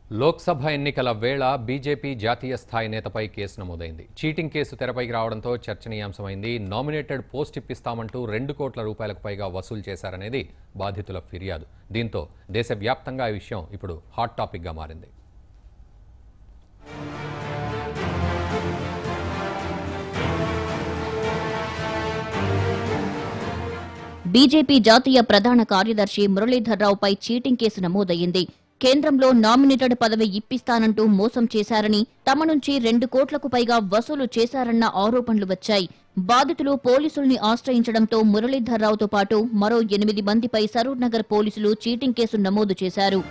లోక్సభ ఎన్నికల వేళ బీజేపీ జాతీయ స్థాయి నేతపై కేసు నమోదైంది చీటింగ్ కేసు తెరపైకి రావడంతో చర్చనీయాంశమైంది నామినేటెడ్ పోస్ట్ ఇప్పిస్తామంటూ రెండు కోట్ల రూపాయలకు పైగా వసూలు చేశారనేది బాధితుల ఫిర్యాదు దీంతో దేశవ్యాప్తంగా ఈ విషయం ఇప్పుడు హాట్ టాపిక్గా మారింది బీజేపీ జాతీయ ప్రధాన కార్యదర్శి మురళీధర్రావుపై చీటింగ్ కేసు నమోదయ్యింది కేంద్రంలో నామినేటెడ్ పదవి ఇప్పిస్తానంటూ మోసం చేశారని తమ నుంచి రెండు కోట్లకు పైగా వసూలు చేశారన్న ఆరోపణలు వచ్చాయి బాధితులు పోలీసుల్ని ఆశ్రయించడంతో మురళీధర్రావుతో పాటు మరో ఎనిమిది మందిపై సరూర్ నగర్ పోలీసులు చీటింగ్ కేసు నమోదు చేశారు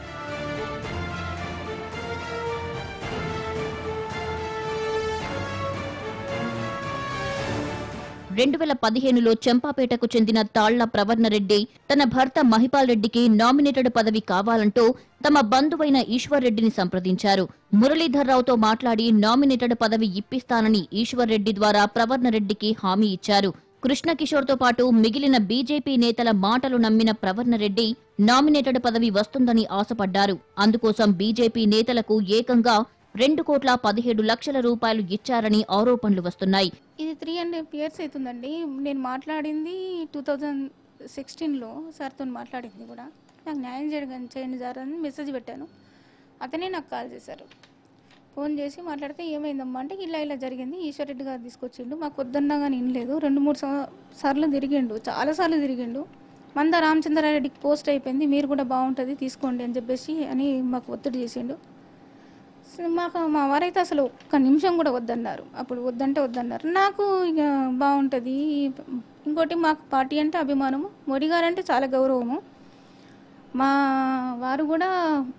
రెండు వేల పదిహేనులో చెంపాపేటకు చెందిన తాళ్ల ప్రవర్ణరెడ్డి తన భర్త మహిపాల్ రెడ్డికి నామినేటెడ్ పదవి కావాలంటూ తమ బంధువైన ఈశ్వర్ రెడ్డిని సంప్రదించారు మురళీధర్రావుతో మాట్లాడి నామినేటెడ్ పదవి ఇప్పిస్తానని ఈశ్వర్ రెడ్డి ద్వారా ప్రవర్ణరెడ్డికి హామీ ఇచ్చారు కృష్ణకిషోర్తో పాటు మిగిలిన బీజేపీ నేతల మాటలు నమ్మిన ప్రవర్ణరెడ్డి నామినేటెడ్ పదవి వస్తుందని ఆశపడ్డారు అందుకోసం బీజేపీ నేతలకు ఏకంగా రెండు కోట్ల పదిహేడు లక్షల రూపాయలు ఇచ్చారని ఆరోపణలు వస్తున్నాయి ఇది త్రీ అండ్ హాఫ్ ఇయర్స్ అవుతుందండి నేను మాట్లాడింది టూ థౌజండ్ సిక్స్టీన్లో సార్తో మాట్లాడింది కూడా నాకు న్యాయం చేయడం చేయండి సార్ అని మెసేజ్ పెట్టాను అతనే నాకు కాల్ చేశారు ఫోన్ చేసి మాట్లాడితే ఏమైందమ్మా అంటే ఇలా ఇలా జరిగింది ఈశ్వరెడ్డి గారు తీసుకొచ్చిండు మాకు వద్దన్నా కానీ వినలేదు రెండు మూడు సా- సార్లు తిరిగిండు చాలాసార్లు తిరిగిండు మంద రామచంద్రారెడ్డికి పోస్ట్ అయిపోయింది మీరు కూడా బాగుంటుంది తీసుకోండి అని చెప్పేసి అని మాకు ఒత్తిడి చేసిండు స- మాకు మా వారైతే అసలు ఒక్క నిమిషం కూడా వద్దన్నారు అప్పుడు వద్దంటే వద్దన్నారు నాకు ఇక బాగుంటుంది ఇంకోటి మాకు పార్టీ అంటే అభిమానము మోడీ గారు అంటే చాలా గౌరవము మా వారు కూడా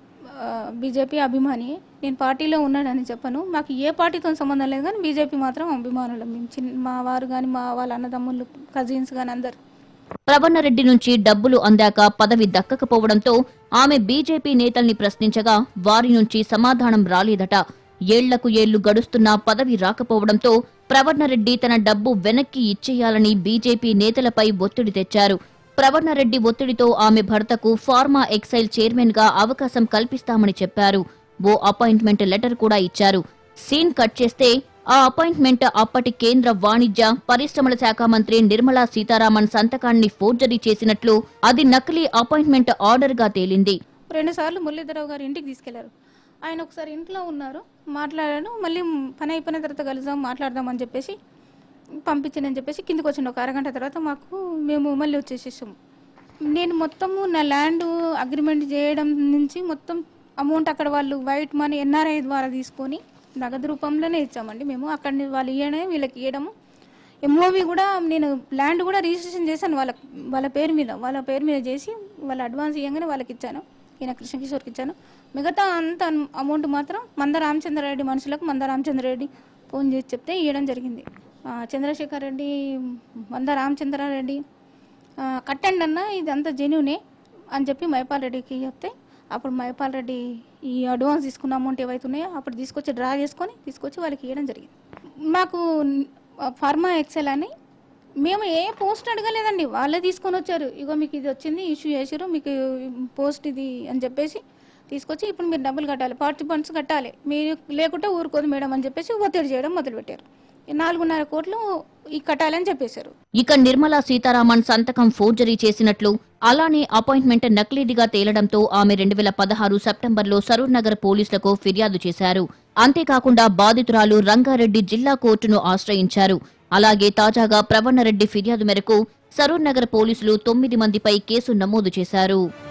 బీజేపీ అభిమాని నేను పార్టీలో ఉన్నాడని చెప్పను మాకు ఏ పార్టీతో సంబంధం లేదు కానీ బీజేపీ మాత్రం అభిమానులం మేము చిన్న మా వారు కానీ మా వాళ్ళ అన్నదమ్ముళ్ళు కజిన్స్ కానీ అందరు ప్రవన్నరెడ్డి నుంచి డబ్బులు అందాక పదవి దక్కకపోవడంతో ఆమె బీజేపీ నేతల్ని ప్రశ్నించగా వారి నుంచి సమాధానం రాలేదట ఏళ్లకు ఏళ్లు గడుస్తున్నా పదవి రాకపోవడంతో ప్రవర్ణరెడ్డి తన డబ్బు వెనక్కి ఇచ్చేయాలని బీజేపీ నేతలపై ఒత్తిడి తెచ్చారు ప్రవర్ణరెడ్డి ఒత్తిడితో ఆమె భర్తకు ఫార్మా ఎక్సైల్ చైర్మన్ గా అవకాశం కల్పిస్తామని చెప్పారు ఓ అపాయింట్మెంట్ లెటర్ కూడా ఇచ్చారు సీన్ కట్ చేస్తే ఆ అపాయింట్మెంట్ అప్పటి కేంద్ర వాణిజ్య పరిశ్రమల శాఖ మంత్రి నిర్మలా సీతారామన్ సంతకాన్ని ఫోర్జరీ చేసినట్లు అది నకిలీ అపాయింట్మెంట్ ఆర్డర్ గా తేలింది రెండు సార్లు మురళీధరరావు గారు ఇంటికి తీసుకెళ్లారు ఆయన ఒకసారి ఇంట్లో ఉన్నారు మాట్లాడాను మళ్ళీ పని అయిపోయిన తర్వాత కలుద్దాం మాట్లాడదామని చెప్పేసి పంపించానని చెప్పేసి కిందకి వచ్చిండు ఒక అరగంట తర్వాత మాకు మేము మళ్ళీ వచ్చేసేసాము నేను మొత్తము నా ల్యాండ్ అగ్రిమెంట్ చేయడం నుంచి మొత్తం అమౌంట్ అక్కడ వాళ్ళు వైట్ మనీ ఎన్ఆర్ఐ ద్వారా తీసుకొని నగదు రూపంలోనే ఇచ్చామండి మేము అక్కడ వాళ్ళు ఇవ్వడమే వీళ్ళకి ఇవ్వడము ఎంఓవి కూడా నేను ల్యాండ్ కూడా రిజిస్ట్రేషన్ చేశాను వాళ్ళ వాళ్ళ పేరు మీద వాళ్ళ పేరు మీద చేసి వాళ్ళ అడ్వాన్స్ ఇవ్వగానే వాళ్ళకి ఇచ్చాను ఈయన కృష్ణకిషోర్కి ఇచ్చాను మిగతా అంత అమౌంట్ మాత్రం మంద రామచంద్రారెడ్డి మనుషులకు మంద రామచంద్రారెడ్డి ఫోన్ చేసి చెప్తే ఇవ్వడం జరిగింది ఆ, చంద్రశేఖర్ రెడ్డి మంద రామచంద్రారెడ్డి ఆ, కట్టండి అన్న ఇది అంతా జెన్యునే అని చెప్పి మైపాల్ రెడ్డికి చెప్తే అప్పుడు మైపాల్ రెడ్డి ఈ అడ్వాన్స్ తీసుకున్న అమౌంట్ ఏవైతే ఉన్నాయో అప్పుడు తీసుకొచ్చి డ్రా చేసుకొని తీసుకొచ్చి వాళ్ళకి ఇవ్వడం జరిగింది మాకు ఫార్మా ఎక్సెల్ అని మేము ఏ పోస్ట్ అడగలేదండి వాళ్ళే తీసుకొని వచ్చారు ఇగో మీకు ఇది వచ్చింది ఇష్యూ చేసారు మీకు పోస్ట్ ఇది అని చెప్పేసి తీసుకొచ్చి ఇప్పుడు మీరు డబ్బులు కట్టాలి పార్టీ ఫండ్స్ కట్టాలి మీరు లేకుంటే ఊరుకోదు మేడం అని చెప్పేసి ఒత్తిడి చేయడం మొదలుపెట్టారు ఈ నాలుగున్నర కోట్లు ఈ కట్టాలని చెప్పేశారు ఇక నిర్మలా సీతారామన్ సంతకం ఫోర్జరీ చేసినట్లు అలానే అపాయింట్మెంట్ నకిలీదిగా తేలడంతో ఆమె రెండు వేల పదహారు సెప్టెంబర్లో సరూర్ నగర్ పోలీసులకు ఫిర్యాదు చేశారు అంతేకాకుండా బాధితురాలు రంగారెడ్డి జిల్లా కోర్టును ఆశ్రయించారు అలాగే తాజాగా ప్రవణరెడ్డి ఫిర్యాదు మేరకు సరూర్ నగర్ పోలీసులు తొమ్మిది మందిపై కేసు నమోదు చేశారు